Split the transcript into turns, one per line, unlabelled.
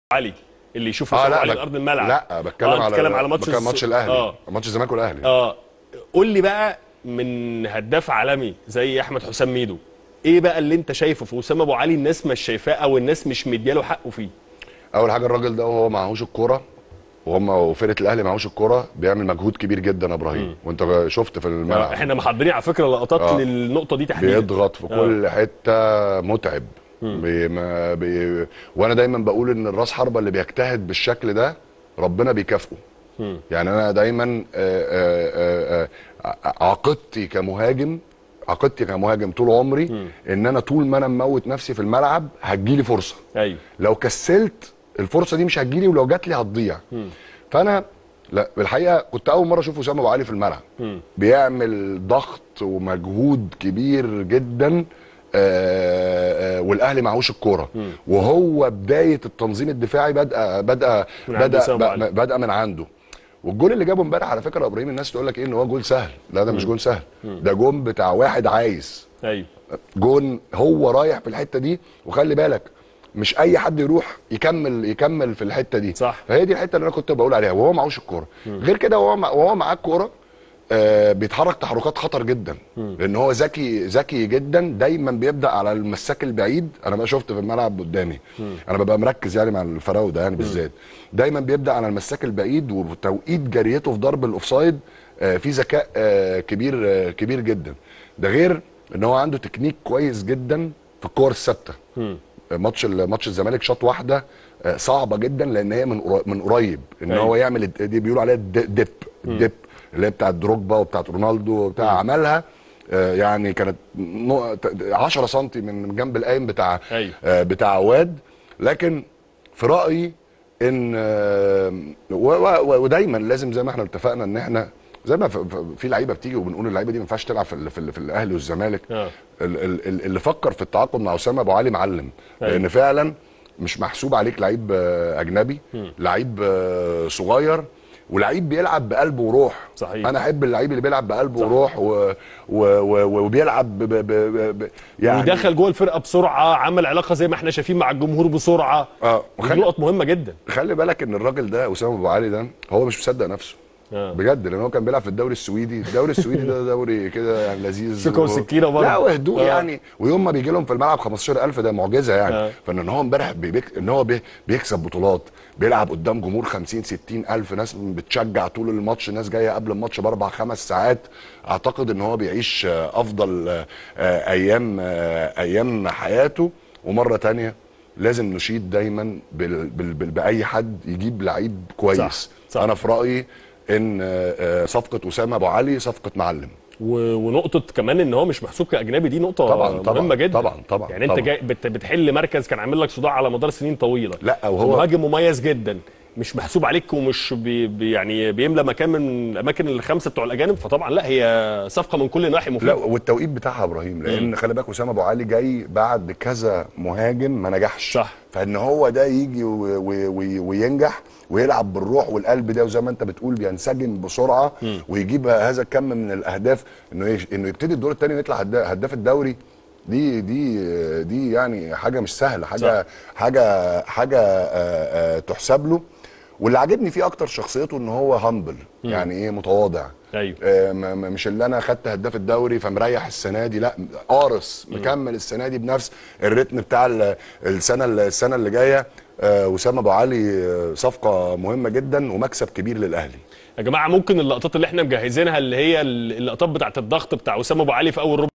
علي اللي يشوف
اه
اسامه
لا
علي
بك-
على ارض الملعب
لا بتكلم
آه،
على
بتكلم على ماتش
بتكلم
الز-
ماتش الاهلي
اه
ماتش الزمالك والاهلي
اه قول لي بقى من هداف عالمي زي احمد حسام ميدو ايه بقى اللي انت شايفه في اسامه ابو علي الناس مش شايفاه او الناس مش مدياله حقه فيه
اول حاجه الراجل ده وهو معهوش الكوره وهم وفرقه الاهلي معهوش الكوره بيعمل مجهود كبير جدا يا ابراهيم وانت شفت في
آه،
الملعب
احنا محضرين على فكره لقطات
آه.
للنقطه دي تحديدا
بيضغط في كل حته متعب بي ما بي وانا دايما بقول ان الراس حربه اللي بيجتهد بالشكل ده ربنا بيكافئه يعني انا دايما آه، آه، آه، آه، عقيدتي كمهاجم عقيدتي كمهاجم طول عمري ان انا طول ما انا مموت نفسي في الملعب هتجيلي فرصه
ايوه
لو كسلت الفرصه دي مش هتجيلي ولو جات لي هتضيع فانا لا بالحقيقه كنت اول مره اشوف اسامه ابو علي في الملعب بيعمل ضغط ومجهود كبير جدا آه، آه، والاهلي معهوش الكوره وهو بدايه التنظيم الدفاعي بدا بدا
من عند
بدا
أسامة أبو علي.
بدا من عنده والجول اللي جابه امبارح على فكره يا ابراهيم الناس تقول لك ايه ان هو جول سهل لا ده مش جول سهل ده جون بتاع واحد عايز
ايوه
جون هو رايح في الحته دي وخلي بالك مش اي حد يروح يكمل يكمل في الحته دي
صح.
فهي دي الحته اللي انا كنت بقول عليها وهو معهوش الكوره غير كده وهو مع- وهو معاه الكوره آه بيتحرك تحركات خطر جدا لان هو ذكي ذكي جدا دايما بيبدا على المساك البعيد انا بقى شفت في الملعب قدامي انا ببقى مركز يعني مع الفراوده يعني بالذات دايما بيبدا على المساك البعيد وتوقيت جريته في ضرب الاوفسايد آه في ذكاء آه كبير آه كبير جدا ده غير ان هو عنده تكنيك كويس جدا في الكور الثابته ماتش ال- ماتش الزمالك شاط واحده آه، صعبه جدا لان هي من قر- من قريب ان
أيوة.
هو يعمل الد- دي بيقولوا عليها الد- ديب الديب اللي هي بتاعت دروجبا وبتاعت رونالدو وبتاع عملها آه، يعني كانت 10 سم من جنب القايم بتاع
أيوة.
آه، بتاع عواد لكن في رايي ان آه، و- و- ودايما لازم زي ما احنا اتفقنا ان احنا زي ما ف- ف- في لعيبه بتيجي وبنقول اللعيبه دي ما ينفعش تلعب في, ال- في, ال- في الاهلي والزمالك
آه.
ال- ال- ال- اللي فكر في التعاقد مع اسامه ابو علي معلم
أيوة.
لان فعلا مش محسوب عليك لعيب آه، اجنبي لعيب آه، صغير ولعيب بيلعب بقلب وروح
صحيح.
انا احب اللعيب اللي بيلعب بقلب وروح و... و... و... وبيلعب ب... ب... ب... ب... يعني
ودخل جوه الفرقه بسرعه عمل علاقه زي ما احنا شايفين مع الجمهور بسرعه
اه
دي
وخلي...
نقط مهمه جدا
خلي بالك ان الراجل ده اسامه ابو علي ده هو مش مصدق نفسه
آه.
بجد لان هو كان بيلعب في الدوري السويدي الدوري السويدي ده دوري كده يعني لذيذ
شوكة
و-
وسكينة برضه.
لا وهدوء
آه.
يعني ويوم ما بيجي لهم في الملعب 15000 ده معجزه يعني
آه.
فان ان هو امبارح بيبك... ان هو بي... بيكسب بطولات بيلعب قدام جمهور 50 60 الف ناس بتشجع طول الماتش ناس جايه قبل الماتش باربع خمس ساعات اعتقد ان هو بيعيش آه، افضل آه، آه، ايام آه، ايام حياته ومره تانية لازم نشيد دايما بال... بال... بال... باي حد يجيب لعيب كويس
صح، صح.
انا في رايي ان آه، آه، صفقه اسامه ابو علي صفقه معلم
و- ونقطه كمان ان هو مش محسوب كاجنبي دي نقطه
طبعاً، طبعاً،
مهمه جدا
طبعاً، طبعاً،
يعني انت
طبعاً.
جاي بت بتحل مركز كان عامل لك صداع على مدار سنين طويله
لا، وهو-
مهاجم مميز جدا مش محسوب عليك ومش بي بي يعني بيملى مكان من الاماكن الخمسه بتوع الاجانب فطبعا لا هي صفقه من كل ناحيه
لا
مفيده
والتوقيت بتاعها يا ابراهيم لان خلي بالك اسامه ابو علي جاي بعد كذا مهاجم ما نجحش
صح.
فان هو ده يجي و- و- و- وينجح ويلعب بالروح والقلب ده وزي ما انت بتقول بينسجم بسرعه ويجيب هذا الكم من الاهداف انه يش- انه يبتدي الدور الثاني ويطلع هدا- هداف الدوري دي دي دي يعني حاجه مش سهله حاجه حاجه حاجه آه، آه، تحسب له واللي عاجبني فيه اكتر شخصيته ان هو هامبل يعني ايه متواضع
ايوه
آه، ما- ما- مش اللي انا خدت هداف الدوري فمريح السنه دي لا قارص مكمل السنه دي بنفس الريتم بتاع ال- السنه السنه اللي جايه آه، وسام ابو علي آه، صفقه مهمه جدا ومكسب كبير للاهلي
يا جماعه ممكن اللقطات اللي احنا مجهزينها اللي هي اللقطات بتاعت الضغط بتاع اسامه ابو علي في اول ربع